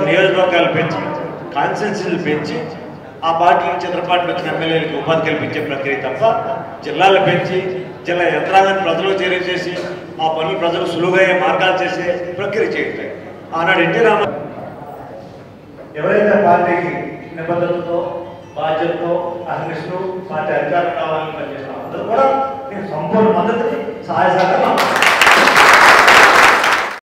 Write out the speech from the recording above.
నియోజకవర్గాలు పెంచి కాన్స్టిట్యున్సీలు పెంచి ఆ పార్టీ నుంచి ఇతర పార్టీలు వచ్చిన ఎమ్మెల్యేలకు ఉపాధి కల్పించే ప్రక్రియ తప్ప జిల్లాలు పెంచి జిల్లా యంత్రాంగాన్ని ప్రజలు చేసి ఆ పనులు ప్రజలు సులువుగా అయ్యే మార్గాలు చేసే ప్రక్రియ చేయట్లేదు ఆనాడు ఎన్టీ రామ ఎవరైతే పార్టీకి నిబద్ధతతో బాధ్యతతో అహర్నిస్తూ పార్టీ అధికారం కావాలని పనిచేస్తున్నాం అందరూ కూడా నేను సంపూర్ణ మద్దతుని సహాయ సహకారం